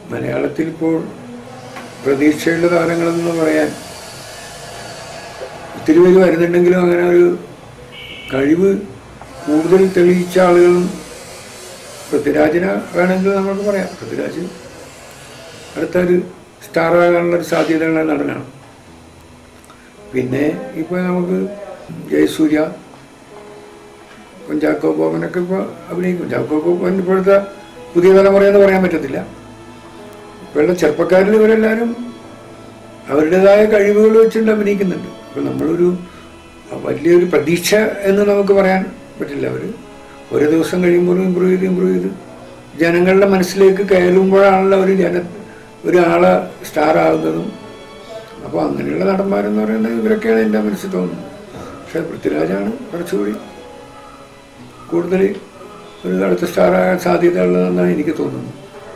മലയാളത്തിൽ ഇപ്പോൾ പ്രതീക്ഷയുള്ള താരങ്ങളെന്ന് പറയാൻ ഒത്തിരി പേര് വരുന്നുണ്ടെങ്കിലും അങ്ങനെ ഒരു കഴിവ് കൂടുതൽ തെളിയിച്ച ആളുകളും പൃഥ്വിരാജിനെ വേണമെങ്കിൽ നമുക്ക് പറയാം പൃഥ്വിരാജ് അടുത്തൊരു സ്റ്റാർ ആകാനുള്ള ഒരു സാധ്യതയുള്ള നടനാണ് പിന്നെ ഇപ്പോൾ നമുക്ക് ജയസൂര്യ കുഞ്ചാക്കോ ബോബനൊക്കെ ഇപ്പോൾ അഭിനയിക്കും ചാക്കോ ബോബൻ ഇപ്പോഴത്തെ പുതിയ തലമുറയെന്ന് പറയാൻ പറ്റത്തില്ല ഇപ്പോഴുള്ള ചെറുപ്പക്കാരിൽ ഇവരെല്ലാവരും അവരുടേതായ കഴിവുകൾ വെച്ചുകൊണ്ട് അഭിനയിക്കുന്നുണ്ട് അപ്പോൾ നമ്മളൊരു വലിയൊരു പ്രതീക്ഷ എന്ന് നമുക്ക് പറയാൻ പറ്റില്ല അവർ ഓരോ ദിവസം കഴിയുമ്പോഴും ഇമ്പ്രൂവ് ചെയ്ത് ഇമ്പ്രൂവ് ചെയ്ത് ജനങ്ങളുടെ മനസ്സിലേക്ക് കയറുമ്പോഴാണല്ലോ ഒരു ജന ഒരാളെ സ്റ്റാർ ആകുന്നതും അപ്പോൾ അങ്ങനെയുള്ള നടന്മാരെന്ന് പറയുന്നത് ഇവരൊക്കെയാണ് എൻ്റെ മനസ്സിൽ തോന്നുന്നത് പക്ഷേ പൃഥ്വിരാജാണ് കുറച്ചുകൂടി കൂടുതൽ ഒരു അടുത്ത സ്റ്റാർ ആകാൻ സാധ്യതയുള്ളതെന്നാണ് എനിക്ക് തോന്നുന്നത്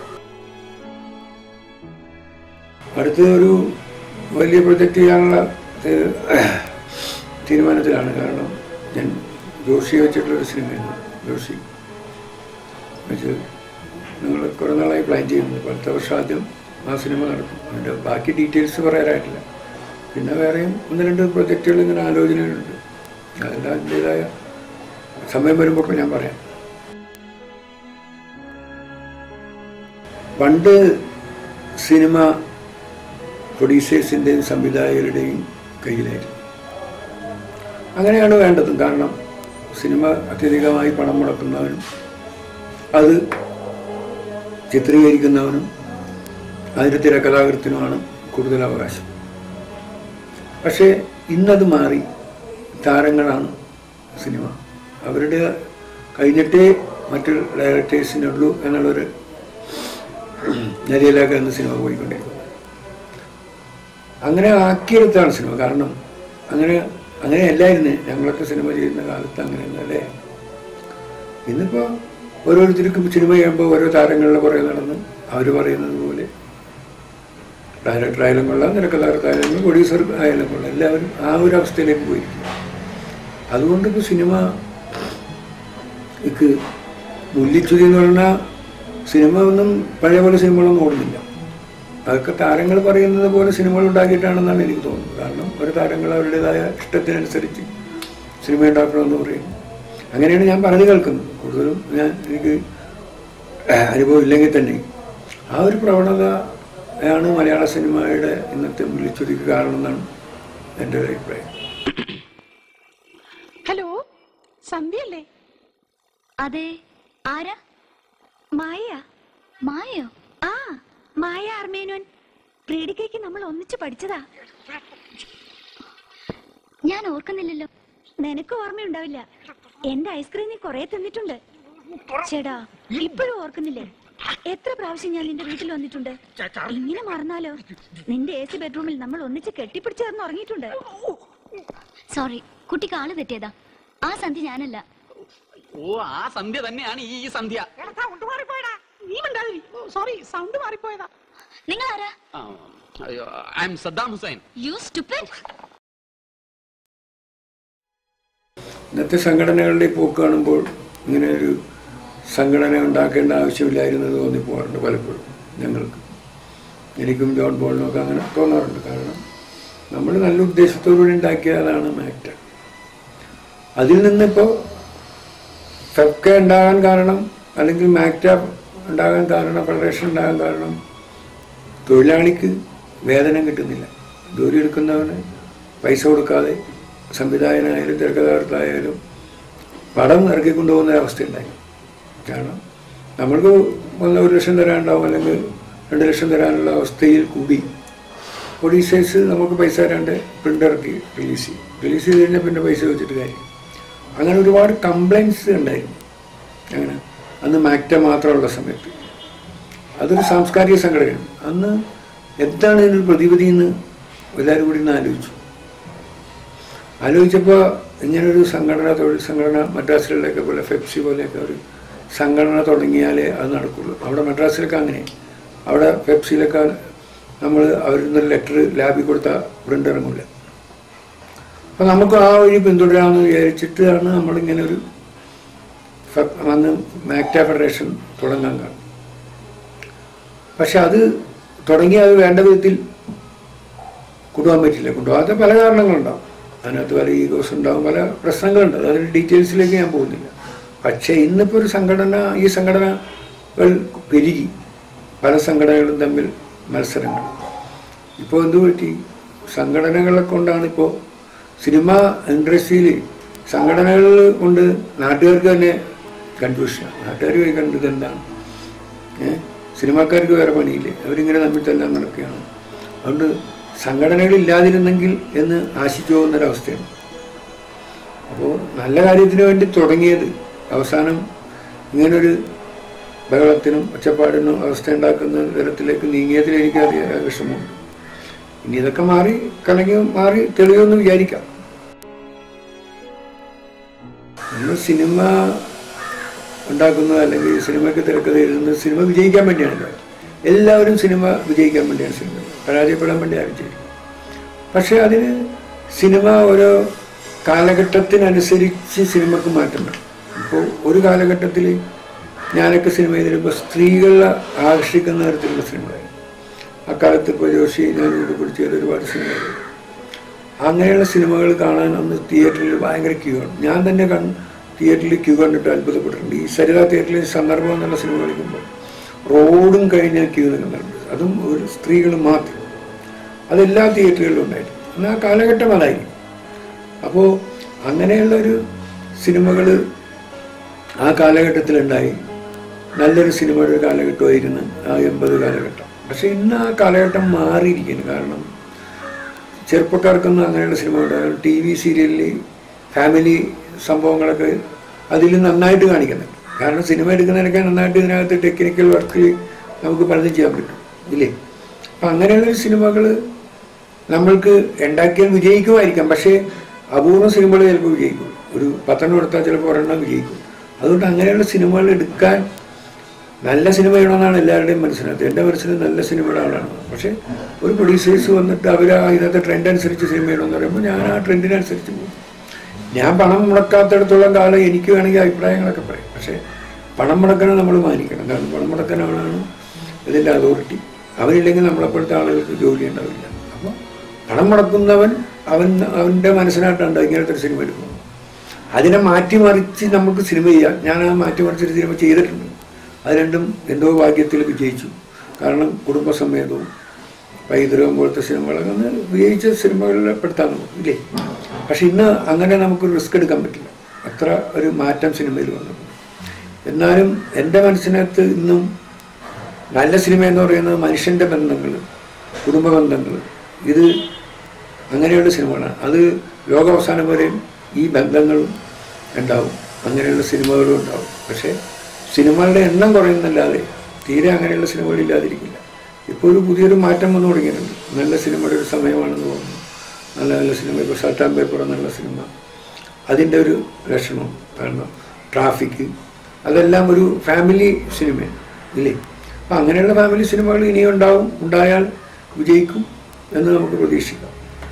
അടുത്ത ഒരു വലിയ പ്രൊജക്റ്റ് ചെയ്യാനുള്ള ഏഹ്, തീരുമാനത്തിലാണ് കാരണം ഞാൻ ജോഷി വെച്ചിട്ടുള്ളൊരു സിനിമയാണ് ജോഷി വെച്ച് ഞങ്ങൾ കുറേ നാളായി പ്ലാൻ ചെയ്യുന്നു അടുത്ത വർഷം ആദ്യം ആ സിനിമ നടക്കും അതിൻ്റെ ബാക്കി ഡീറ്റെയിൽസ് പറയാനായിട്ടില്ല പിന്നെ വേറെയും ഒന്ന് രണ്ട് പ്രൊജക്റ്റുകൾ ഇങ്ങനെ ആലോചനകളുണ്ട് അതെല്ലാം അതിൻ്റെതായ സമയം വരുമ്പോൾ ഞാൻ പറയാം പണ്ട് സിനിമ പ്രൊഡ്യൂസേഴ്സിൻ്റെയും സംവിധായകരുടെയും കയ്യിലായിരുന്നു അങ്ങനെയാണ് വേണ്ടതും കാരണം സിനിമ അത്യധികമായി പണം മുടക്കുന്നവനും അത് ചിത്രീകരിക്കുന്നവനും അതിൻ്റെ തിരക്കഥാകൃത്തിനുമാണ് കൂടുതൽ അവകാശം പക്ഷേ ഇന്നത് മാറി താരങ്ങളാണ് സിനിമ അവരുടെ കഴിഞ്ഞിട്ടേ മറ്റു ഡയറക്ടേഴ്സിനുള്ളൂ എന്നുള്ളൊരു നിലയിലേക്ക് ഇന്ന് സിനിമ പോയിക്കൊണ്ടിരിക്കുന്നത് അങ്ങനെ ആക്കിയെടുത്താണ് സിനിമ കാരണം അങ്ങനെ അങ്ങനെയല്ലായിരുന്നു ഞങ്ങളൊക്കെ സിനിമ ചെയ്യുന്ന കാലത്ത് അങ്ങനെയൊന്നല്ലേ ഇന്നിപ്പോൾ ഓരോരുത്തർക്കും സിനിമ ചെയ്യുമ്പോൾ ഓരോ താരങ്ങളുടെ പുറകെ നടന്ന് അവർ പറയുന്നത് പോലെ ഡയറക്ടർ ആയാലും കൊള്ളാം നിരക്കഥാകൃത്ത് ആയാലും കൊള്ളാം പ്രൊഡ്യൂസർ ആയാലും കൊള്ളാം എല്ലാവരും ആ ഒരു അവസ്ഥയിലേക്ക് പോയിരിക്കും അതുകൊണ്ട് ഇപ്പോൾ സിനിമ ഇക്ക് മുല്ലിച്ചുതി എന്ന് പറഞ്ഞാൽ സിനിമ ഒന്നും പഴയ പോലെ സിനിമകളൊന്നും ഓടുന്നില്ല അതൊക്കെ താരങ്ങൾ പറയുന്നത് പോലെ സിനിമകൾ ഉണ്ടാക്കിയിട്ടാണെന്നാണ് എനിക്ക് തോന്നുന്നത് കാരണം ഒരു താരങ്ങൾ അവരുടേതായ ഇഷ്ടത്തിനനുസരിച്ച് സിനിമ ഉണ്ടാക്കണമെന്ന് പറയും അങ്ങനെയാണ് ഞാൻ പറഞ്ഞു കേൾക്കുന്നത് കൂടുതലും ഞാൻ എനിക്ക് അനുഭവം ഇല്ലെങ്കിൽ തന്നെ ആ ഒരു പ്രവണത ആണ് മലയാള സിനിമയുടെ ഇന്നത്തെ മുല്ലിച്ചുതിക്ക് കാരണം എന്നാണ് എൻ്റെ ഒരു അഭിപ്രായം ഹലോ സന്ധ്യയല്ലേ അതെ ആരാ മായ മായോ ആ മായ അർമേനോൻ പ്രീഡിക്കയ്ക്ക് നമ്മൾ ഒന്നിച്ച് പഠിച്ചതാ ഞാൻ ഓർക്കുന്നില്ലല്ലോ നിനക്ക് ഓർമ്മയുണ്ടാവില്ല എന്റെ ഐസ്ക്രീം നീ കൊറേ തിന്നിട്ടുണ്ട് ചേടാ ഇപ്പോഴും ഓർക്കുന്നില്ലേ എത്ര പ്രാവശ്യം ഞാൻ നിന്റെ വീട്ടിൽ വന്നിട്ടുണ്ട് ഇങ്ങനെ മറന്നാലോ നിന്റെ എ സി ബെഡ്റൂമിൽ നമ്മൾ ഒന്നിച്ച് കെട്ടിപ്പിടിച്ച് ചേർന്ന് ഉറങ്ങിയിട്ടുണ്ട് സോറി കുട്ടിക്ക് ആള് തെറ്റിയതാ ആ സന്ധ്യ ഞാനല്ല ഓ ആ സന്ധ്യ തന്നെയാണ് ഈ ഈ സന്ധ്യ സോറി സൗണ്ട് മാറിപ്പോയതാ നിങ്ങൾ ആരാ I'm Saddam Hussein you stupid ഇന്നത്തെ സംഘടനകളുടെ ഈ പോക്ക് കാണുമ്പോൾ ഇങ്ങനെ ഒരു സംഘടന ഉണ്ടാക്കേണ്ട ആവശ്യമില്ലായിരുന്നത് തോന്നിപ്പോകാറുണ്ട് പലപ്പോഴും ഞങ്ങൾക്ക് എനിക്കും ജോൺ പോളിനും ഒക്കെ അങ്ങനെ തോന്നാറുണ്ട് കാരണം നമ്മൾ നല്ല ഉദ്ദേശത്തോടുകൂടി ഉണ്ടാക്കിയതാണ് മാക്ടർ അതിൽ നിന്നിപ്പോൾ ഫെഫ്ക ഉണ്ടാകാൻ കാരണം അല്ലെങ്കിൽ മാക്ട ഉണ്ടാകാൻ കാരണം ഫെഡറേഷൻ ഉണ്ടാകാൻ കാരണം തൊഴിലാളിക്ക് വേതനം കിട്ടുന്നില്ല ജോലി എടുക്കുന്നവന് പൈസ കൊടുക്കാതെ സംവിധായകനായാലും തിരക്കഥാകൃത്തായാലും പടം ഇറക്കിക്കൊണ്ടുപോകുന്ന അവസ്ഥയുണ്ടായി കാരണം നമ്മൾക്ക് ഒന്ന് ഒരു ലക്ഷം തരാനുണ്ടാവും അല്ലെങ്കിൽ രണ്ട് ലക്ഷം തരാനുള്ള അവസ്ഥയിൽ കൂടി പ്രൊഡ്യൂസേഴ്സ് നമുക്ക് പൈസ തരാണ്ട് പ്രിൻ്റ് ഇറക്കി റിലീസ് ചെയ്യും റിലീസ് ചെയ്ത് കഴിഞ്ഞാൽ പിന്നെ പൈസ വെച്ചിട്ട് കാര്യം അങ്ങനെ ഒരുപാട് കംപ്ലൈൻറ്റ്സ് ഉണ്ടായിരുന്നു അങ്ങനെ അന്ന് മാക്ട മാത്രമുള്ള സമയത്ത് അതൊരു സാംസ്കാരിക സംഘടനയാണ് അന്ന് എന്താണ് ഇതിനൊരു പ്രതിവിധി എന്ന് എല്ലാവരും കൂടി ഒന്ന് ആലോചിച്ചു ആലോചിച്ചപ്പോൾ ഇങ്ങനൊരു സംഘടന തൊഴിൽ സംഘടന മദ്രാസിലൊക്കെ പോലെ ഫെപ്സി പോലെയൊക്കെ ഒരു സംഘടന തുടങ്ങിയാലേ അത് നടക്കുള്ളൂ അവിടെ മദ്രാസിലൊക്കെ അങ്ങനെ അവിടെ ഫെപ്സിയിലൊക്കെ നമ്മൾ അവരിൽ നിന്ന് ലെറ്റർ ലാബിൽ കൊടുത്താൽ പ്രിൻ്റ് ഇറങ്ങില്ല അപ്പോൾ നമുക്ക് ആ വഴി പിന്തുടരാമെന്ന് വിചാരിച്ചിട്ടാണ് നമ്മളിങ്ങനെ ഒരു ഫെ- അന്ന് മാക്ട ഫെഡറേഷൻ തുടങ്ങാൻ കാരണം പക്ഷെ അത് തുടങ്ങി അത് വേണ്ട വിധത്തിൽ കൊണ്ടുപോകാൻ പറ്റില്ല കൊണ്ടുപോകാത്ത പല കാരണങ്ങളുണ്ടാവും അതിനകത്ത് പല ഈഗോസ് ഉണ്ടാവും പല പ്രശ്നങ്ങളുണ്ട് അതിന് ഡീറ്റെയിൽസിലേക്ക് ഞാൻ പോകുന്നില്ല പക്ഷേ ഇന്നിപ്പോൾ ഒരു സംഘടന ഈ സംഘടനകൾ പെരുകി പല സംഘടനകളും തമ്മിൽ മത്സരങ്ങൾ ഇപ്പോൾ എന്തു പറ്റി സംഘടനകളെ കൊണ്ടാണ് ഇപ്പോൾ സിനിമ ഇൻഡസ്ട്രിയിൽ സംഘടനകൾ കൊണ്ട് നാട്ടുകാർക്ക് തന്നെ കൺഫ്യൂഷൻ നാട്ടുകാർ പോയി കണ്ടത് എന്താണ് ഏഹ് സിനിമാക്കാർക്ക് വേറെ പണിയില്ലേ അവരിങ്ങനെ തമ്മിൽ തന്നെ നടക്കുകയാണ് അതുകൊണ്ട് സംഘടനകൾ ഇല്ലാതിരുന്നെങ്കിൽ എന്ന് ആശിച്ചു പോകുന്നൊരവസ്ഥയാണ് അപ്പോൾ നല്ല കാര്യത്തിന് വേണ്ടി തുടങ്ങിയത് അവസാനം ഇങ്ങനൊരു ബഹളത്തിനും ഒച്ചപ്പാടിനും അവസ്ഥ ഉണ്ടാക്കുന്ന തരത്തിലേക്ക് നീങ്ങിയതിൽ എനിക്ക് അറിയ വിഷമമുണ്ട് ഇനി ഇതൊക്കെ മാറി കണക്കി മാറി തെളിയുമെന്ന് വിചാരിക്കാം നമ്മൾ സിനിമ ഉണ്ടാക്കുന്നത് അല്ലെങ്കിൽ സിനിമയ്ക്ക് തിരക്കഥ എഴുതുന്നത് സിനിമ വിജയിക്കാൻ വേണ്ടിയാണല്ലോ എല്ലാവരും സിനിമ വിജയിക്കാൻ വേണ്ടിയാണ് സിനിമ പരാജയപ്പെടാൻ വേണ്ടി ആരും ചെയ്യും പക്ഷെ അതിന് സിനിമ ഓരോ കാലഘട്ടത്തിനനുസരിച്ച് സിനിമക്ക് മാറ്റം വരും ഇപ്പോൾ ഒരു കാലഘട്ടത്തിൽ ഞാനൊക്കെ സിനിമ ചെയ്തിരുമ്പോൾ സ്ത്രീകളെ ആകർഷിക്കുന്ന തരത്തിലുള്ള സിനിമകളായിരുന്നു അക്കാലത്ത് ഇപ്പോൾ ജോഷി ഞാനോട് പിടിച്ച് ചെയ്ത ഒരുപാട് സിനിമകൾ അങ്ങനെയുള്ള സിനിമകൾ കാണാൻ അന്ന് തിയേറ്ററിൽ ഭയങ്കര ക്യൂ ആണ് ഞാൻ തന്നെ കൺ തിയേറ്ററിൽ ക്യൂ കണ്ടിട്ട് അത്ഭുതപ്പെട്ടിട്ടുണ്ട് ഈ സരിത തിയേറ്ററിൽ സന്ദർഭം എന്നുള്ള സിനിമ കളിക്കുമ്പോൾ റോഡും കഴിഞ്ഞ ക്യൂ നിൽക്കുന്നുണ്ട് അതും ഒരു സ്ത്രീകൾ മാത്രം അതെല്ലാ തിയേറ്ററുകളിലും ഉണ്ടായിരുന്നു എന്നാൽ ആ കാലഘട്ടം അതായിരിക്കും അപ്പോൾ അങ്ങനെയുള്ളൊരു സിനിമകൾ ആ കാലഘട്ടത്തിലുണ്ടായി നല്ലൊരു സിനിമയുടെ ഒരു കാലഘട്ടമായിരുന്നു ആ എൺപത് കാലഘട്ടം പക്ഷെ ഇന്ന് ആ കാലഘട്ടം മാറിയിരിക്കുന്നു കാരണം ചെറുപ്പക്കാർക്കൊന്നും അങ്ങനെയുള്ള സിനിമ ഉണ്ടാകും ടി വി സീരിയലിൽ ഫാമിലി സംഭവങ്ങളൊക്കെ അതിൽ നന്നായിട്ട് കാണിക്കുന്നുണ്ട് കാരണം സിനിമ എടുക്കുന്നതിനൊക്കെ നന്നായിട്ട് ഇതിനകത്ത് ടെക്നിക്കൽ വർക്കിൽ നമുക്ക് പലതും ചെയ്യാൻ പറ്റും ഇല്ലേ അപ്പം അങ്ങനെയുള്ള സിനിമകൾ നമ്മൾക്ക് ഉണ്ടാക്കിയാൽ വിജയിക്കുമായിരിക്കാം പക്ഷേ അപൂർവ സിനിമകൾ ചിലപ്പോൾ വിജയിക്കും ഒരു പത്തെണ്ണം എടുത്താൽ ചിലപ്പോൾ ഒരെണ്ണം വിജയിക്കും അതുകൊണ്ട് അങ്ങനെയുള്ള സിനിമകൾ എടുക്കാൻ നല്ല സിനിമ ചെയ്യണമെന്നാണ് എല്ലാവരുടെയും മനസ്സിനകത്ത് എൻ്റെ മനസ്സിൽ നല്ല സിനിമയുടെ ആളാണ് പക്ഷേ ഒരു പ്രൊഡ്യൂസേഴ്സ് വന്നിട്ട് അവർ ആ ഇന്നത്തെ ട്രെൻഡ് അനുസരിച്ച് സിനിമ ചെയ്യണമെന്ന് പറയുമ്പോൾ ഞാൻ ആ ട്രെൻഡിനനുസരിച്ച് പോകും ഞാൻ പണം മുടക്കാത്തിടത്തോളം കാലം എനിക്ക് വേണമെങ്കിൽ അഭിപ്രായങ്ങളൊക്കെ പറയും പക്ഷേ പണം മുടക്കണം നമ്മൾ മാനിക്കണം കാരണം പണം മുടക്കാനാണ് ഇതിൻ്റെ അതോറിറ്റി അവരില്ലെങ്കിൽ നമ്മളെപ്പോഴത്തെ ആളുകൾക്ക് ജോലി ഉണ്ടാവില്ല അപ്പോൾ പണം മുടക്കുന്നവൻ അവൻ അവൻ്റെ മനസ്സിനായിട്ടുണ്ട് ഇങ്ങനത്തെ ഒരു സിനിമ എടുക്കുന്നത് അതിനെ മാറ്റിമറിച്ച് നമുക്ക് സിനിമ ചെയ്യാം ഞാൻ ആ മാറ്റിമറിച്ചൊരു സിനിമ ചെയ്തിട്ടുണ്ട് അത് രണ്ടും എന്തോ ഭാഗ്യത്തിൽ വിജയിച്ചു കാരണം കുടുംബസമേതവും പൈതൃകം പോലത്തെ സിനിമകളൊക്കെ ഒന്ന് വിജയിച്ച സിനിമകളിൽ പെടുത്താൻ നമുക്ക് ഇല്ലേ പക്ഷെ ഇന്ന് അങ്ങനെ നമുക്ക് റിസ്ക് എടുക്കാൻ പറ്റില്ല അത്ര ഒരു മാറ്റം സിനിമയിൽ വന്നു എന്നാലും എൻ്റെ മനസ്സിനകത്ത് ഇന്നും നല്ല സിനിമ എന്ന് പറയുന്നത് മനുഷ്യൻ്റെ ബന്ധങ്ങൾ കുടുംബ ബന്ധങ്ങൾ ഇത് അങ്ങനെയുള്ള സിനിമകളാണ് അത് ലോകാവസാനം വരെയും ഈ ബന്ധങ്ങളും ഉണ്ടാവും അങ്ങനെയുള്ള സിനിമകളും ഉണ്ടാവും പക്ഷേ സിനിമകളുടെ എണ്ണം കുറയുന്നല്ലാതെ തീരെ അങ്ങനെയുള്ള സിനിമകൾ ഇല്ലാതിരിക്കില്ല ഇപ്പോൾ ഒരു പുതിയൊരു മാറ്റം വന്നു തുടങ്ങിയിട്ടുണ്ട് നല്ല സിനിമയുടെ ഒരു സമയമാണെന്ന് തോന്നുന്നു നല്ല നല്ല സിനിമ ഇപ്പോൾ ഷർട്ട് ആൻഡ് പേപ്പർ എന്നുള്ള സിനിമ അതിൻ്റെ ഒരു ലക്ഷണം കാരണം ട്രാഫിക് അതെല്ലാം ഒരു ഫാമിലി സിനിമയാണ് ഇല്ലേ അപ്പം അങ്ങനെയുള്ള ഫാമിലി സിനിമകൾ ഇനിയും ഉണ്ടാവും ഉണ്ടായാൽ വിജയിക്കും എന്ന് നമുക്ക് പ്രതീക്ഷിക്കാം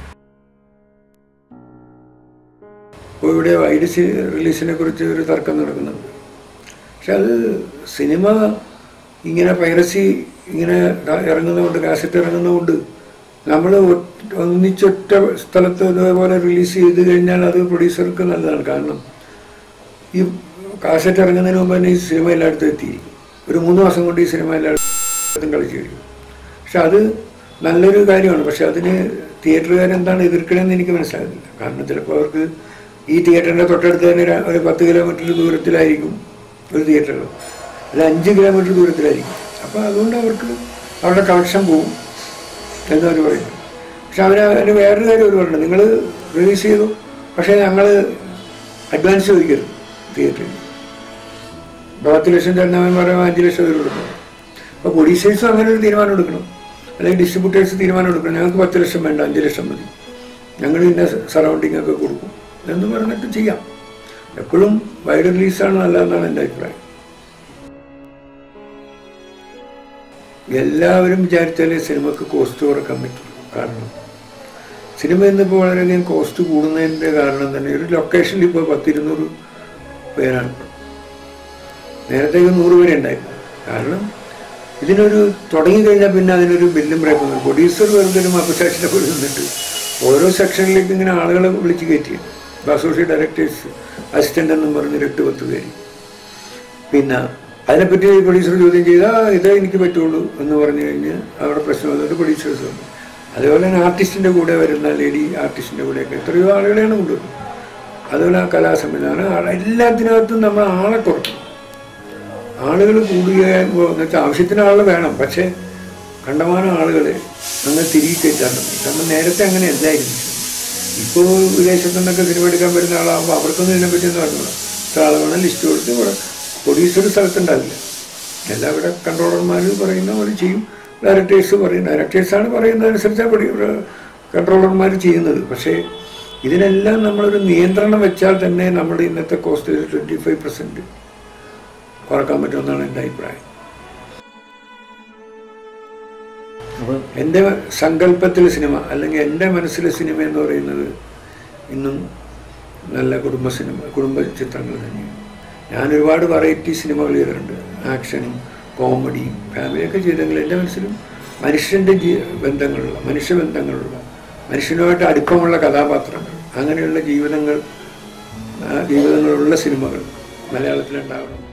ഇപ്പോൾ ഇവിടെ വൈഡ് റിലീസിനെ കുറിച്ച് ഒരു തർക്കം നടക്കുന്നുണ്ട് പക്ഷെ അത് സിനിമ ഇങ്ങനെ പൈറസി ഇങ്ങനെ ഇറങ്ങുന്നതുകൊണ്ട് കാസറ്റ് ഇറങ്ങുന്നതുകൊണ്ട് നമ്മൾ ഒന്നിച്ചൊറ്റ സ്ഥലത്ത് ഇതേപോലെ റിലീസ് ചെയ്ത് കഴിഞ്ഞാൽ അത് പ്രൊഡ്യൂസർക്ക് നല്ലതാണ് കാരണം ഈ കാസറ്റ് ഇറങ്ങുന്നതിന് മുമ്പ് തന്നെ ഈ സിനിമ എല്ലായിടത്തും എത്തിയിരിക്കും ഒരു മൂന്ന് മാസം കൊണ്ട് ഈ സിനിമ എല്ലായിടത്തും കളിച്ചു കഴിയും പക്ഷെ അത് നല്ലൊരു കാര്യമാണ് പക്ഷെ അതിന് തിയേറ്ററുകാരെന്താണ് എതിർക്കണമെന്ന് എനിക്ക് മനസ്സിലാകുന്നില്ല കാരണം ചിലപ്പോൾ അവർക്ക് ഈ തിയേറ്ററിൻ്റെ തൊട്ടടുത്ത് തന്നെ ഒരു- ഒരു പത്ത് കിലോമീറ്റർ ദൂരത്തിലായിരിക്കും ഒരു തിയേറ്ററുകൾ അല്ല അഞ്ച് കിലോമീറ്റർ ദൂരത്തിലായിരിക്കും അപ്പോൾ അതുകൊണ്ട് അവർക്ക് അവരുടെ കളക്ഷൻ പോകും എന്നവർ പറയുന്നു പക്ഷെ അവർ അതിന് വേറൊരു കാര്യം അവർ പറയുന്നത് നിങ്ങൾ റിലീസ് ചെയ്തു പക്ഷേ ഞങ്ങൾ അഡ്വാൻസ് ചോദിക്കരുത് തിയേറ്ററിൽ ഇപ്പോൾ പത്ത് ലക്ഷം തരുന്നവൻ പറയുമ്പോൾ അഞ്ച് ലക്ഷം അവർ കൊടുക്കണം അപ്പോൾ പ്രൊഡ്യൂസേഴ്സും അങ്ങനെ ഒരു തീരുമാനം എടുക്കണം അല്ലെങ്കിൽ ഡിസ്ട്രിബ്യൂട്ടേഴ്സ് തീരുമാനം എടുക്കണം ഞങ്ങൾക്ക് പത്ത് ലക്ഷം വേണ്ട അഞ്ച് ലക്ഷം മതി ഞങ്ങൾ ഇന്ന സറൗണ്ടിങ് ഒക്കെ കൊടുക്കും എന്ന് പറഞ്ഞിട്ട് ചെയ്യാം എപ്പോഴും വൈഡ് റിലീസാണ് നല്ലതെന്നാണ് എൻ്റെ അഭിപ്രായം എല്ലാവരും വിചാരിച്ചാലേ സിനിമക്ക് കോസ്റ്റ് കുറക്കാൻ പറ്റുള്ളൂ കാരണം സിനിമ ഇന്നിപ്പോൾ വളരെയധികം കോസ്റ്റ് കൂടുന്നതിൻ്റെ കാരണം തന്നെ ഒരു ലൊക്കേഷനിൽ ഇപ്പോൾ പത്തിരുന്നൂറ് പേരാണ് നേരത്തെ നൂറ് പേരെ ഉണ്ടായിരുന്നു കാരണം ഇതിനൊരു തുടങ്ങി കഴിഞ്ഞാൽ പിന്നെ അതിനൊരു ബില്ലും ബ്രേക്കും പ്രൊഡ്യൂസർ വെറുതെ ഒരു മപ്പസാക്ഷിനെ പോലെ നിന്നിട്ട് ഓരോ സെക്ഷനിലേക്ക് ഇങ്ങനെ ആളുകളെ വിളിച്ച് കയറ്റി ഇപ്പോൾ അസോസിയേറ്റ് ഡയറക്ടേഴ്സ് അസിസ്റ്റൻ്റ് എന്നും പറഞ്ഞ് ഒരു എട്ട് പത്ത് പേര് പിന്നെ അതിനെപ്പറ്റി പ്രൊഡ്യൂസർ ചോദ്യം ചെയ്താൽ ഇതേ എനിക്ക് പറ്റുള്ളൂ എന്ന് പറഞ്ഞു കഴിഞ്ഞ് അവിടെ പ്രശ്നം വന്നിട്ട് പ്രൊഡ്യൂസേഴ്സ് വന്നു അതുപോലെ തന്നെ ആർട്ടിസ്റ്റിൻ്റെ കൂടെ വരുന്ന ലേഡി ആർട്ടിസ്റ്റിൻ്റെ കൂടെയൊക്കെ എത്രയോ ആളുകളെയാണ് കൊണ്ടുവരുന്നത് അതുപോലെ ആ കലാ സംവിധാനം ആ- എല്ലാത്തിനകത്തും നമ്മൾ ആളെ കുറയ്ക്കും ആളുകൾ കൂടുകയെന്ന് വെച്ചാൽ ആവശ്യത്തിന് ആൾ വേണം പക്ഷേ കണ്ടമാനം ആളുകളെ അങ്ങനെ തിരികെ കയറ്റാൻ തുടങ്ങി കാരണം നേരത്തെ അങ്ങനെ അല്ലായിരുന്നു ഇപ്പോൾ വിദേശത്തു നിന്നൊക്കെ സിനിമ എടുക്കാൻ വരുന്ന ആളാകുമ്പോൾ അവർക്കൊന്നും ഇതിനെപ്പറ്റി ഒന്നും അറിഞ്ഞൂടാ ഇത്ര ആൾ വേണം ലിസ്റ്റ് കൊടുത്ത് ഇവിടെ പ്രൊഡ്യൂസർ സ്ഥലത്തുണ്ടാവില്ല എല്ലാം ഇവിടെ കൺട്രോളർമാർ പറയുന്ന പോലെ ചെയ്യും ഡയറക്ടേഴ്സ് പറയും ഡയറക്ടേഴ്സാണ് പറയുന്നതനുസരിച്ചാണ് കൺട്രോളർമാർ ചെയ്യുന്നത് പക്ഷേ ഇതിനെല്ലാം നമ്മളൊരു നിയന്ത്രണം വെച്ചാൽ തന്നെ നമ്മുടെ ഇന്നത്തെ കോസ്റ്റ് ട്വൻറ്റി ഫൈവ് പെർസെൻറ്റ് കുറക്കാൻ പറ്റുമെന്നാണ് എൻ്റെ അഭിപ്രായം അപ്പോൾ എൻ്റെ സങ്കല്പത്തിലെ സിനിമ അല്ലെങ്കിൽ എൻ്റെ മനസ്സിലെ സിനിമ എന്ന് പറയുന്നത് ഇന്നും നല്ല കുടുംബ സിനിമ കുടുംബ ചിത്രങ്ങൾ തന്നെയാണ് ഞാൻ ഒരുപാട് വെറൈറ്റി സിനിമകൾ ചെയ്തിട്ടുണ്ട് ആക്ഷനും കോമഡിയും ഫാമിലിയൊക്കെ ചെയ്തെങ്കിൽ എൻ്റെ മനസ്സിലും മനുഷ്യൻ്റെ ജീ ബന്ധങ്ങളുള്ള മനുഷ്യബന്ധങ്ങളുള്ള മനുഷ്യനുമായിട്ട് അടുപ്പമുള്ള കഥാപാത്രങ്ങൾ അങ്ങനെയുള്ള ജീവിതങ്ങൾ ആ ജീവിതങ്ങളുള്ള സിനിമകൾ മലയാളത്തിലുണ്ടാവണം